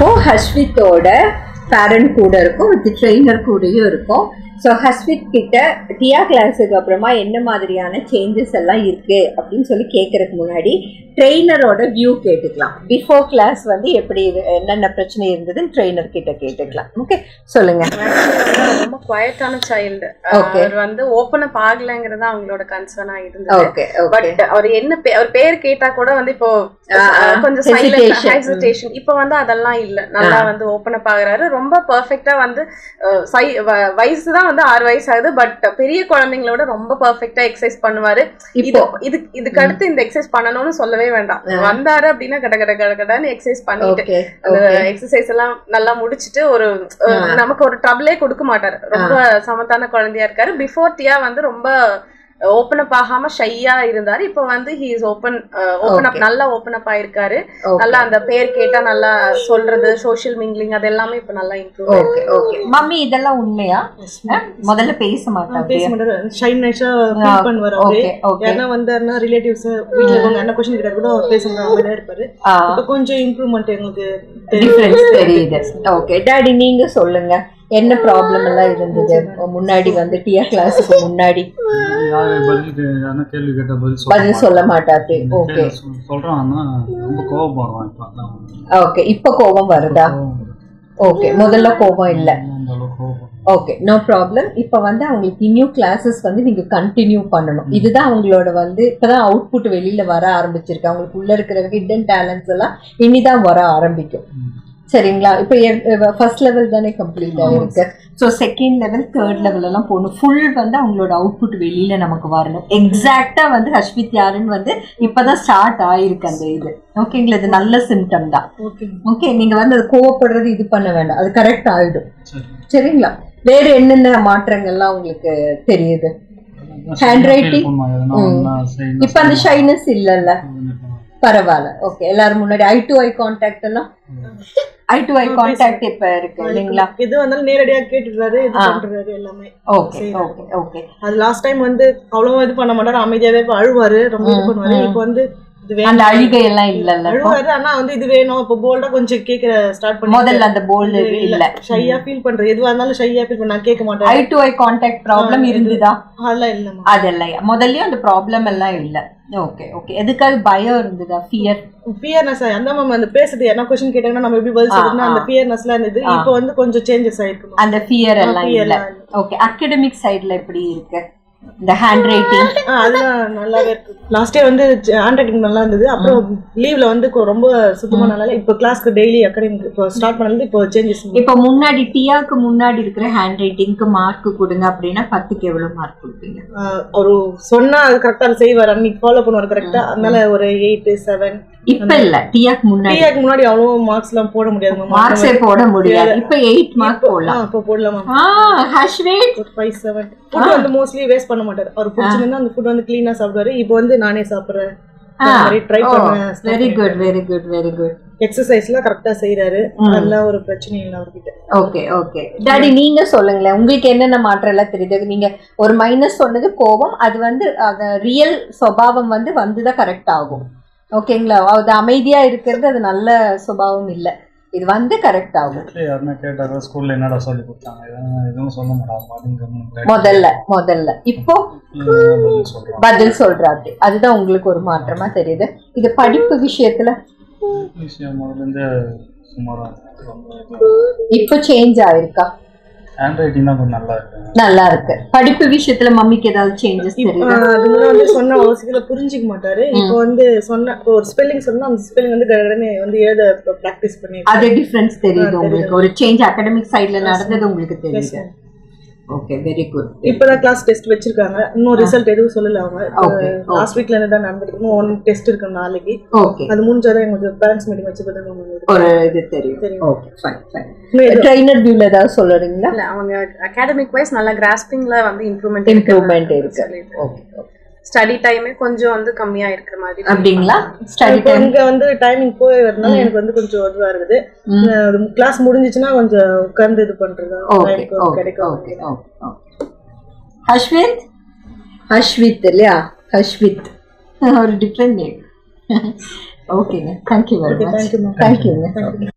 இப்போ ஹஸ்வித்தோட பேரண்ட் கூட இருக்கும் வித் ட்ரெயினர் கூடயும் இருக்கும் ஸோ ஹஸ்வித் கிட்ட டியா கிளாஸுக்கு அப்புறமா என்ன மாதிரியான சேஞ்சஸ் எல்லாம் இருக்கு அப்படின்னு சொல்லி கேட்கறதுக்கு முன்னாடி ட்ரெயினரோட வியூ கேட்டுக்கலாம் பிஃபோர் கிளாஸ் வந்து எப்படி இது- என்னென்ன பிரச்சனை இருந்ததுன்னு ட்ரெயினர் கிட்ட கேட்டுக்கலாம் ஓகே சொல்லுங்க ரொம்ப குவைட்டான சைல்டு Okay. அவர் வந்து ஓப்பன் அப் ஆகலைங்கிறது அவங்களோட கன்சர்னா இருந்தது ஓகே பட் ஓகே அவர் என்ன பே- அவர் பேர் கேட்டா கூட வந்து இப்போ ஆ, ஆ. அஹ், கொஞ்சம் Hesitation. ஹெசிடேஷன் இப்போ வந்து அதெல்லாம் இல்ல நல்லா வந்து ஓப்பன் அப் ஆகுறாரு ரொம்ப பெர்ஃபெக்ட்டா வந்து அஹ், சை- வ- வயசு தான் வந்து ஆறு வயசு ஆகுது பட் பெரிய குழந்தைங்களோட ரொம்ப பெர்ஃபெக்ட்டா எக்ஸசைஸ் பண்ணுவாரு இது இப்போ இது இதுக்கு அடுத்து இந்த எக்ஸசைஸ் பண்ணணும்னு சொல்லவே வேண்டாம் வந்தாரு அப்படின்னா கட கட கட கடன்னு எக்ஸசைஸ் பண்ணிட்டு ஓகே அந்த எக்ஸசைஸ் எல்லாம் நல்லா முடிச்சிட்டு ஒரு அஹ், நமக்கு ஒரு ட்ரபிளே கொடுக்க மாட்டாரு ரொம்ப சமத்தான குழந்தையா இருக்காரு பிஃபோர் டியா வந்து ரொம்ப ஓப்பன் அப் ஆகாம ஷையா இருந்தாரு இப்போ வந்து he is open open up Okay. நல்லா ஓப்பன் அப் ஆயிருக்காரு Okay. நல்லா அந்த பேர் கேட்டா நல்லா சொல்றது சோஷியல் மிங்லிங் அது எல்லாமே இப்போ நல்லா இம்ப்ரூவ் ஓகே ஓகே மம்மி இதெல்லாம் உண்மையா அஹ், முதல்ல பேச மாட்டாங்க பேச மாட்டாரு ஷைனஸா ஃபீல் பண்ணுவாரு அவரு ஓகே ஓகே யாருன்னா வந்தாருன்னா ரிலேட்டிவ்ஸ் வீட்ல இருக்கவங்க என்ன கொஸ்டின் கேட்டா கூட அவர் பேசுற அமைதியா இருப்பாரு இப்ப கொஞ்சம் இம்ப்ரூவ்மெண்ட் எங்களுக்கு டிஃபரன்ஸ் தெரியுது ஓகே டாடி நீங்க சொல்லுங்க என்ன ப்ராப்ளம் எல்லாம் இருந்தது முன்னாடி வந்து டியா கிளாஸுக்கு முன்னாடி யாரு பதில் கே- யாருன்னா கேள்வி கேட்டா பதில் சொல்ல பதில் சொல்ல மாட்டாரு ஓகே மாட்டான். சொல்- சொல்றான் ஆனா ரொம்ப கோவப்படுறான் இப்ப அதான் ஓகே இப்ப கோபம் வருதா கோவம் வருது. ஓகே முதல்ல கோபம் இல்ல அந்த அளவுக்கு கோவப்படுறான் ஓகே நோ ப்ராப்ளம் இப்போ வந்து அவங்களுக்கு நியூ கிளாஸஸ் வந்து நீங்க கண்டினியூ பண்ணணும் இதுதான் அவங்களோட வந்து இப்பதான் அவுட்புட் வெளியில வர ஆரம்பிச்சிருக்கு அவங்களுக்கு உள்ள இருக்கிற ஹிடன் டேலண்ட்ஸ் எல்லாம் இனிதான் வர ஆரம்பிக்கும் சரிங்களா இப்போ ஃபர்ஸ்ட் லெவல் தானே கம்ப்ளீட் ஆயிருக்கு so second level third level எல்லாம் போகணும் ஃபுல் வந்து அவங்களோட அவுட்புட் வெளியில நமக்கு வரணும் எக்ஸாக்டா வந்து ஹஷ்மித் யாருன்னு வந்து இப்பதான் ஸ்டார்ட் ஆயிருக்கு அந்த இது ஓகேங்களா இது நல்ல சிம்டம் தான் ஓகே ஓகே நீங்க வந்து அது கோவப்படுறது இது பண்ண வேண்டாம் அது கரெக்ட் ஆயிடும் சரி சரிங்களா வேற என்னென்ன மாற்றங்கள்லாம் உங்களுக்கு தெரியுது Handwriting? feel பண்ணுவான். எதனா ஒண்ணா செய்யணும் இப்ப அந்த ஷைனஸ் இல்லல்ல சொல்லுவான். பரவாயில்ல ஓகே எல்லாரும் முன்னாடி ஐ டு ஐ கான்டாக்ட் எல்லாம் ஐ டு ஐ கான்டாக்ட் இப்ப இருக்கு இல்லைங்களா எது வந்தாலும் நேரடியா கேட்டுடுறாரு இது பண்றாரு எல்லாமே ஓகே ஓகே ஓகே அது லாஸ்ட் டைம் வந்து அவ்வளவு இது பண்ண மாட்டாரு அமைதியாவே இருப்பாரு, அழுவாரு ரொம்ப இது பண்ணுவாரு இப்போ வந்து இது வேணும் அந்த அழுகை எல்லாம் இல்லல்ல இப்போ? அழுவாரு ஆனா வந்து இது வேணும் இப்போ போல்டா கொஞ்சம் கேக்குற ஸ்டார்ட் பண்ணி முதல்ல அந்த போல்டு இல்ல ஷையா ஃபீல் பண்ற எதுவா இருந்தாலும் ஷையா ஃபீல் பண்ண நான் கேட்க மாட்டேன் eye to eye contact problem இருந்துதா அதெல்லாம் இல்லம்மா அதெல்லாம் முதல்லயும் அந்த ப்ராப்ளம் எல்லாம் இல்ல ஓகே ஓகே எதுக்காக பயம் இருந்ததா ஃபியர் ஃபியர்னஸ் அந்த மேம் அந்த பேசுறது என்ன கொஸ்டின் கேட்டாங்கன்னா நம்ம எப்படி பதில் சொல்லணும் அந்த ஃபியர்னஸ்லாம் இருந்தது இப்போ வந்து கொஞ்சம் சேஞ்சஸ் ஆயிருக்கு அந்த ஃபியர் எல்லாம் fear இல்ல எல்லாம் ஓகே அகடமிக் சைடுல எப்படி இருக்கு இந்த ஹேண்ட் ரைட்டிங் ஆ, அதெல்லாம் நல்லாவே இருக்கு லாஸ்ட் இயர் வந்து ஹேண்ட் ரைட்டிங் நல்லா இருந்தது அப்புறம் லீவ்ல வந்து கொ- ரொம்ப சுத்தமா நல்லா இப்போ கிளாஸ்க்கு டெய்லி அகாடமிக் இப்போ ஸ்டார்ட் பண்ணது இப்போ சேஞ்சஸ் இப்ப முன்னாடி டியாக்கு முன்னாடி இருக்கிற ஹேண்ட் ரைட்டிங்க்கு மார்க் கொடுங்க அப்படின்னா பத்துக்கு எவ்வளவு மார்க் கொடுப்பீங்க ஒரு சொன்னா அது கரெக்டா செய்வார் அன்னைக்கு ஃபாலோ பண்ணுவார் கரெக்டா அதனால ஒரு எயிட் செவன் இப்ப இல்ல டியாக்கு முன்னாடி டிஆக்கு முன்னாடி அவ்வளவு மார்க்ஸ் எல்லாம் போட முடியாது மார்க்ஸே போட முடியாது இப்ப எயிட் மார்க் போடலாம் இப்போ போடலாமா ஆ ஹஷ்வேட் ஃபைவ் செவன் ஃபுட் வந்து மோஸ்ட்லி வேஸ்ட் பண்ண மாட்டாரு அவர் பிடிச்சிருந்தா அந்த ஃபுட் வந்து கிளீனா சாப்பிடுவாரு இப்போ வந்து நானே சாப்பிடுறேன் அந்த மாதிரி ட்ரை பண்ண very good very good very good எக்ஸசைஸ்லாம் கரெக்டா செய்யறாரு அதெல்லாம் ஒரு பிரச்சனையும் இல்லை அவர்கிட்ட ஓகே ஓகே டாடி நீங்க சொல்லுங்களேன் உங்களுக்கு என்னென்ன மாற்றம் எல்லாம் தெரியுது நீங்க ஒரு மைனஸ் சொன்னது கோபம் அது வந்து அந்த ரியல் சுபாவம் வந்து வந்துதான் கரெக்ட் ஆகும் ஓகேங்களா அது அமைதியா இருக்கிறது அது நல்ல சுபாவம் இல்ல இது வந்து கரெக்ட் ஆகும் வீட்ல யாருன்னா கேட்டாரா ஸ்கூல்ல என்னடா சொல்லி கொடுத்தாங்க எதுவும் எதுவும் சொல்ல மாட்டாங்க அப்படிங்கிற முதல்ல முதல்ல இப்போ பதில் சொல்றான் பதில் சொல்றாரு அதுதான் உங்களுக்கு ஒரு மாற்றமா தெரியுது இது படிப்பு விஷயத்துல விஷயம் முதல்ல இருந்தே சுமாரா ரொம்ப இப்போ சேஞ்ச் ஆயிருக்கா ஹேண்ட் ரைட்டிங் தான் கொஞ்சம் நல்லா இருக்கு நல்லா இருக்கு படிப்பு விஷயத்துல மம்மிக்கு ஏதாவது சேஞ்சஸ் தெரியுது ஆஹ் அது முன்னாடி வந்து சொன்ன அவ்வளவு சீக்கிரம் புரிஞ்சிக்க மாட்டாரு இப்போ வந்து சொன்ன இப்போ ஒரு ஸ்பெல்லிங் சொன்னா அந்த ஸ்பெல்லிங் வந்து கடகடன்னு வந்து எழுத ப்ராக்டிஸ் பண்ணி அது டிஃபரன்ஸ் தெரியுது உங்களுக்கு ஒரு சேஞ்ச் அகடமிக் சைடுல நடந்தது உங்களுக்கு தெரியுது ஓகே வெரி குட் இப்பதான் கிளாஸ் டெஸ்ட் வச்சிருக்காங்க இன்னும் ரிசல்ட் எதுவும் சொல்லல அவங்க ஓகே லாஸ்ட் வீக்ல இருந்து தான் நடந்துருக்கு இன்னும் ஒன் டெஸ்ட் இருக்கு நாளைக்கு ஓகே அது முடிஞ்சாதான் எங்களுக்கு பேரண்ட்ஸ் மீட்டிங் வச்சு பார்த்தா உங்களுக்கு ஒரு இது தெரியும் தெரியும். ஓகே ஃபைன் ஃபைன் ட்ரைனர் வியூல ஏதாவது சொல்றீங்களா இல்ல அவங்க அகாடமிக் வைஸ் நல்லா கிராஸ்பிங்ல வந்து இம்ப்ரூவ்மெண்ட் இம்ப்ரூவ்மெண்ட் இருக்கு ஓகே ஸ்டடி டைமே கொஞ்சம் வந்து கம்மியா இருக்கிற மாதிரி அப்படிங்களா ஸ்டடி இப்போ இங்க வந்து டைமிங் போயிருந்தனால எனக்கு வந்து கொஞ்சம் இதுவா இருக்குது கிளாஸ் முடிஞ்சிச்சுன்னா கொஞ்சம் உட்கார்ந்து இது பண்றது ஓகே time ஓகே கிடைக்கும் okay okay okay Hashvith Hashvith இல்லையா ஹஷ்வித் ஒரு டிஃப்ரெண்ட் நேம் ஓகேங்க தேங்க்யூ வெரி மச் தேங்க்யூங்க ஓகே